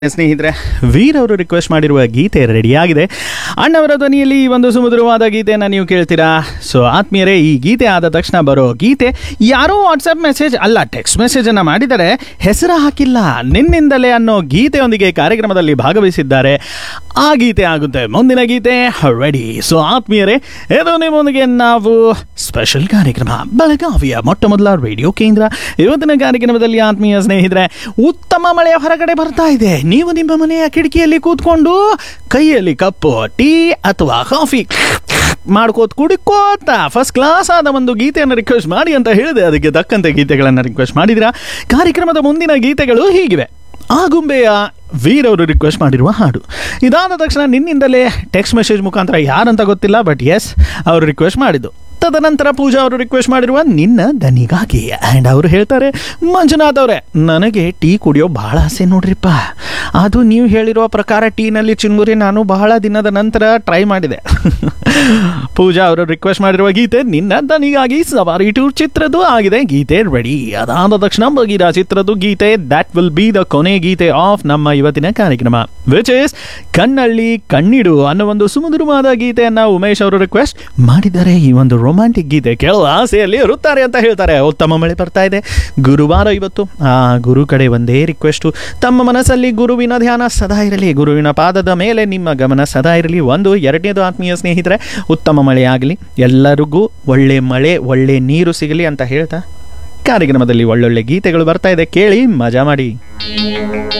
ಸ್ನೇಹಿತರೆ ವೀರ್ ಅವರು ರಿಕ್ವೆಸ್ಟ್ ಮಾಡಿರುವ ಗೀತೆ ರೆಡಿಯಾಗಿದೆ ಅಣ್ಣವರ ಧ್ವನಿಯಲ್ಲಿ ಈ ಒಂದು ಸುಮಧುರವಾದ ಗೀತೆಯನ್ನು ನೀವು ಕೇಳ್ತೀರಾ ಸೊ ಆತ್ಮೀಯರೇ ಈ ಗೀತೆ ಆದ ತಕ್ಷಣ ಬರೋ ಗೀತೆ ಯಾರೋ ವಾಟ್ಸಪ್ ಮೆಸೇಜ್ ಅಲ್ಲ ಟೆಕ್ಸ್ಟ್ ಮೆಸೇಜ್ ಅನ್ನ ಮಾಡಿದರೆ ಹೆಸರು ಹಾಕಿಲ್ಲ ನಿನ್ನಿಂದಲೇ ಅನ್ನೋ ಗೀತೆಯೊಂದಿಗೆ ಕಾರ್ಯಕ್ರಮದಲ್ಲಿ ಭಾಗವಹಿಸಿದ್ದಾರೆ ಆ ಗೀತೆ ಆಗುತ್ತೆ ಮುಂದಿನ ಗೀತೆ ರೆಡಿ ಸೊ ಆತ್ಮೀಯರೇ ಇದು ನಿಮ್ಮೊಂದಿಗೆ ನಾವು ಸ್ಪೆಷಲ್ ಕಾರ್ಯಕ್ರಮ ಬೆಳಗಾವಿಯ ಮೊಟ್ಟ ಮೊದಲ ರೇಡಿಯೋ ಕೇಂದ್ರ ಇವತ್ತಿನ ಕಾರ್ಯಕ್ರಮದಲ್ಲಿ ಆತ್ಮೀಯ ಸ್ನೇಹಿತರೆ ಉತ್ತಮ ಮಳೆಯ ಹೊರಗಡೆ ಬರ್ತಾ ಇದೆ ನೀವು ನಿಮ್ಮ ಮನೆಯ ಕಿಟಕಿಯಲ್ಲಿ ಕೂತ್ಕೊಂಡು ಕೈಯಲ್ಲಿ ಕಪ್ಪು ಟೀ ಅಥವಾ ಕಾಫಿ ಮಾಡ್ಕೋತ ಕುಡಿಕೋತ ಫಸ್ಟ್ ಕ್ಲಾಸ್ ಆದ ಒಂದು ಗೀತೆಯನ್ನು ರಿಕ್ವೆಸ್ಟ್ ಮಾಡಿ ಅಂತ ಹೇಳಿದೆ ಅದಕ್ಕೆ ತಕ್ಕಂತೆ ಗೀತೆಗಳನ್ನು ರಿಕ್ವೆಸ್ಟ್ ಮಾಡಿದಿರಾ ಕಾರ್ಯಕ್ರಮದ ಮುಂದಿನ ಗೀತೆಗಳು ಹೀಗಿವೆ ಆಗುಂಬೆಯ ವೀರ್ ಅವರು ರಿಕ್ವೆಸ್ಟ್ ಮಾಡಿರುವ ಹಾಡು ಇದಾದ ತಕ್ಷಣ ನಿನ್ನಿಂದಲೇ ಟೆಕ್ಸ್ಟ್ ಮೆಸೇಜ್ ಮುಖಾಂತರ ಯಾರಂತ ಗೊತ್ತಿಲ್ಲ ಬಟ್ ಎಸ್ ಅವರು ರಿಕ್ವೆಸ್ಟ್ ಮಾಡಿದ್ದು ತದನಂತರ ಪೂಜಾ ಅವರು ರಿಕ್ವೆಸ್ಟ್ ಮಾಡಿರುವ ನಿನ್ನ ದನಿಗಾಗಿ ಆ್ಯಂಡ್ ಅವರು ಹೇಳ್ತಾರೆ ಮಂಜುನಾಥ್ ಅವರೇ ನನಗೆ ಟೀ ಕುಡಿಯೋ ಭಾಳ ಆಸೆ ನೋಡ್ರಿಪ್ಪ ಅದು ನೀವು ಹೇಳಿರೋ ಪ್ರಕಾರ ಟೀನಲ್ಲಿ ಚಿನ್ಮುರಿ ನಾನು ಬಹಳ ದಿನದ ನಂತರ ಟ್ರೈ ಮಾಡಿದೆ ಪೂಜಾ ಅವರು ರಿಕ್ವೆಸ್ಟ್ ಮಾಡಿರುವ ಗೀತೆ ನಿನ್ನ ದನಿಗಾಗಿ ಸವಾರಿ ಟೂರ್ ಚಿತ್ರದ್ದು ಆಗಿದೆ ಗೀತೆ ರೆಡಿ ಅದಾದ ತಕ್ಷಣ ಬಗೀರ ಚಿತ್ರದ್ದು ಗೀತೆ ದ್ಯಾಟ್ ವಿಲ್ ಬಿ ದ ಕೊನೆ ಗೀತೆ ಆಫ್ ನಮ್ಮ ಇವತ್ತಿನ ಕಾರ್ಯಕ್ರಮ ವಿಚ್ ಇಸ್ ಕಣ್ಣಳ್ಳಿ ಕಣ್ಣಿಡು ಅನ್ನೋ ಒಂದು ಸುಮಧುರವಾದ ಗೀತೆಯನ್ನ ಉಮೇಶ್ ಅವರು ರಿಕ್ವೆಸ್ಟ್ ಮಾಡಿದ್ದಾರೆ ಈ ಒಂದು ರೊಮ್ಯಾಂಟಿಕ್ ಗೀತೆ ಕೇಳುವ ಆಸೆಯಲ್ಲಿ ಇರುತ್ತಾರೆ ಅಂತ ಹೇಳ್ತಾರೆ ಉತ್ತಮ ಮಳೆ ಬರ್ತಾ ಇದೆ ಗುರುವಾರ ಇವತ್ತು ಆ ಗುರು ಕಡೆ ಒಂದೇ ರಿಕ್ವೆಸ್ಟು ತಮ್ಮ ಮನಸ್ಸಲ್ಲಿ ಗುರುವಿನ ಧ್ಯಾನ ಸದಾ ಇರಲಿ ಗುರುವಿನ ಪಾದದ ಮೇಲೆ ನಿಮ್ಮ ಗಮನ ಸದಾ ಇರಲಿ ಒಂದು ಎರಡನೇದು ಆತ್ಮೀಯ ಸ್ನೇಹಿತರೆ ಉತ್ತಮ ಮಳೆ ಆಗಲಿ ಎಲ್ಲರಿಗೂ ಒಳ್ಳೆ ಮಳೆ ಒಳ್ಳೆ ನೀರು ಸಿಗಲಿ ಅಂತ ಹೇಳ್ತಾ ಕಾರ್ಯಕ್ರಮದಲ್ಲಿ ಒಳ್ಳೊಳ್ಳೆ ಗೀತೆಗಳು ಬರ್ತಾ ಇದೆ ಕೇಳಿ ಮಜಾ ಮಾಡಿ